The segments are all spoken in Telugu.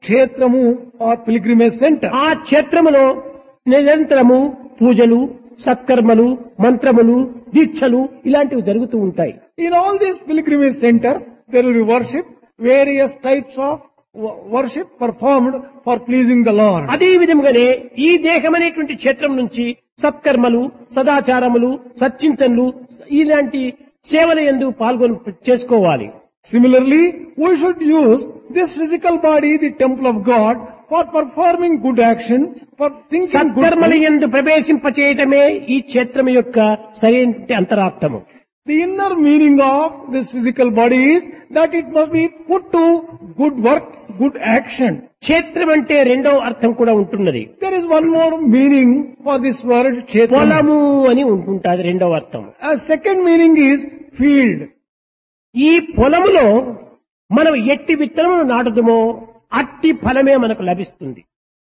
kshetramu or pilgrimage center. ఆ క్షేత్రములో నిరంతరము పూజలు సత్కర్మలు మంత్రములు దీక్షలు ఇలాంటివి జరుగుతూ ఉంటాయి In all these pilgrimage centers, there will be worship, various types of wo- worship performed for pleasing the Lord. అదే విధముగానే ఈ దేహం అనేటువంటి క్షేత్రం నుంచి సత్కర్మలు సదాచారములు సచ్చింతనలు ఇలాంటి సేవల ఎందు పాల్గొని చేసుకోవాలి Similarly, we should use this physical body, the temple of God, for performing good action, for thinking good సత్కర్మల things. ఎందు ప్రవేశింపచేయటమే ఈ క్షేత్రం యొక్క సరైన అంతరార్థము The inner meaning of this physical body is that it must be put to good work, good action. క్షేత్రం అంటే రెండో అర్థం కూడా ఉంటున్నది There is one more meaning for this word kshetra. పొలము అని ఉంటుంటుంది రెండవ అర్థం A second meaning is field. ఈ పొలములో మనం ఎట్టి విత్తనమును నాటుదమో అట్టి ఫలమే మనకు లభిస్తుంది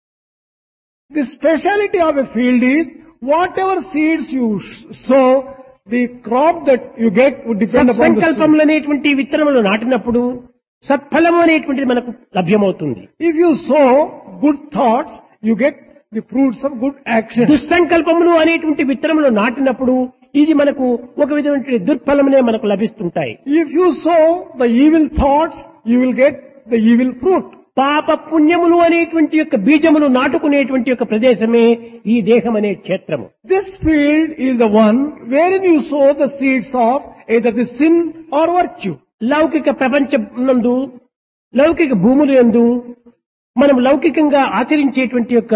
The speciality of a field is whatever seeds you sh- sow, the crop that you get would depend upon the seed. సత్సంకల్పములు అనేటువంటి విత్తనములు నాటినప్పుడు సత్ఫలము అనేటువంటిది మనకు లభ్యమవుతుంది If you sow good thoughts, you get the fruits of good action. దుస్సంకల్పములు అనేటువంటి విత్తనములు నాటినప్పుడు ఇది మనకు ఒక విధమైన దుర్ఫలమునే మనకు లభిస్తుంటాయి If you sow the evil thoughts, you will get the evil fruit. పాప పుణ్యములు అనేటువంటి యొక్క బీజములు నాటుకునేటువంటి యొక్క ప్రదేశమే ఈ దేహం అనే క్షేత్రము This field is the one wherein you sow the seeds of either the sin or virtue. లౌకిక ప్రపంచం నందు లౌకిక భూముల యందు మనం లౌకికంగా ఆచరించేటువంటి యొక్క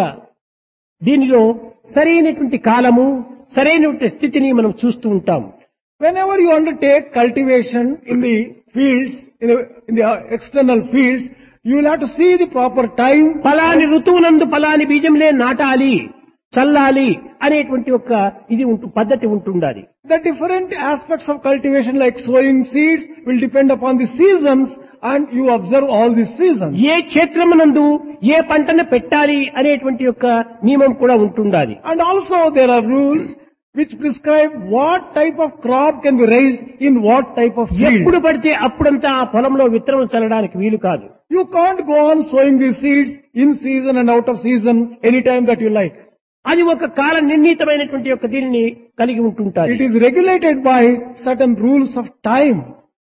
దీనిలో సరైనటువంటి కాలము సరైనటువంటి స్థితిని మనం చూస్తూ ఉంటాం Whenever you undertake cultivation in the fields, in the, in the uh, external fields, you will have to see the proper time. ఫలాని ఋతువునందు ఫలాని బీజంలే నాటాలి చల్లాలి అనేటువంటి ఒక ఇది ఉంటు పద్ధతి ఉంటుండాలి The different aspects of cultivation like sowing seeds will depend upon the seasons and you observe all these seasons. ఏ క్షేత్రమునందు ఏ పంటను పెట్టాలి అనేటువంటి యొక్క నియమం కూడా ఉంటుండాలి And also there are rules which prescribe what type of crop can be raised in what type of ఎప్పుడు field. పడితే అప్పుడంతా ఆ పొలంలో విత్తనం చల్లడానికి వీలు కాదు You can't go on sowing these seeds in season and out of season anytime that you like. అది ఒక కాల నిర్ణీతమైనటువంటి యొక్క దీనిని కలిగి ఉంటుంటారు It is regulated by certain rules of time.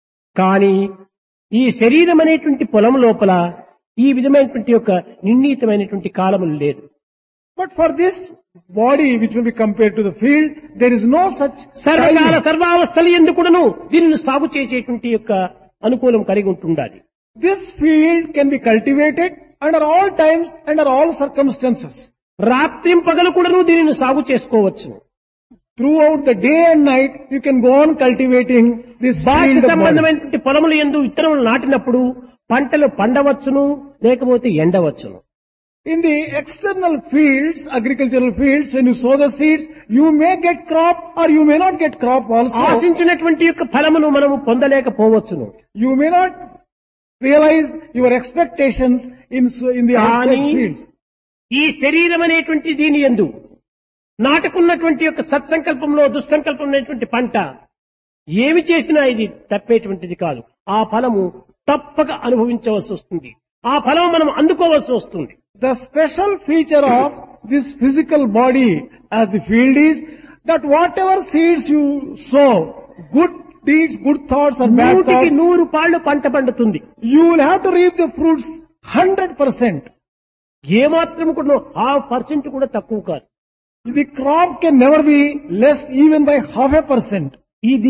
కానీ ఈ శరీరం అనేటువంటి పొలం లోపల ఈ విధమైనటువంటి యొక్క నిర్ణీతమైనటువంటి కాలములు లేదు But for this body which will be compared to the field, there is no such సర్వకాల timing. సర్వావస్థలు ఎందుకును దీనిని సాగు చేసేటువంటి యొక్క అనుకూలం కలిగి ఉంటుండాలి This field can be cultivated under all times, under all circumstances. రాత్రిం పగలు కూడాను దీనిని సాగు చేసుకోవచ్చు Throughout the day and night, you can go on cultivating this బాహ్య field of body. సంబంధమైనటువంటి పొలములు ఎందు విత్తనములు నాటినప్పుడు పంటలు పండవచ్చును లేకపోతే ఎండవచ్చును In the external fields, agricultural fields, when you sow the seeds, you may get crop or you may not get crop also. ఆశించినటువంటి యొక్క ఫలమును మనము పొందలేకపోవచ్చును You may not realize your expectations in, so- in the outside కానీ fields. ఈ శరీరం అనేటువంటి దీని ఎందు నాటుకున్నటువంటి యొక్క సత్సంకల్పంలో దుస్సంకల్పం అనేటువంటి పంట ఏమి చేసినా ఇది తప్పేటువంటిది కాదు ఆ ఫలము తప్పక అనుభవించవలసి వస్తుంది ఆ ఫలం మనం అందుకోవాల్సి వస్తుంది The special feature of this physical body as the field is that whatever seeds you sow, good deeds, good thoughts or bad నూటికి thoughts, నూరు పాళ్ళు పంట పండుతుంది you will have to reap the fruits 100%. ఏమాత్రం కూడా హాఫ్ పర్సెంట్ కూడా తక్కువ కాదు The crop can never be less even by half a percent. ఇది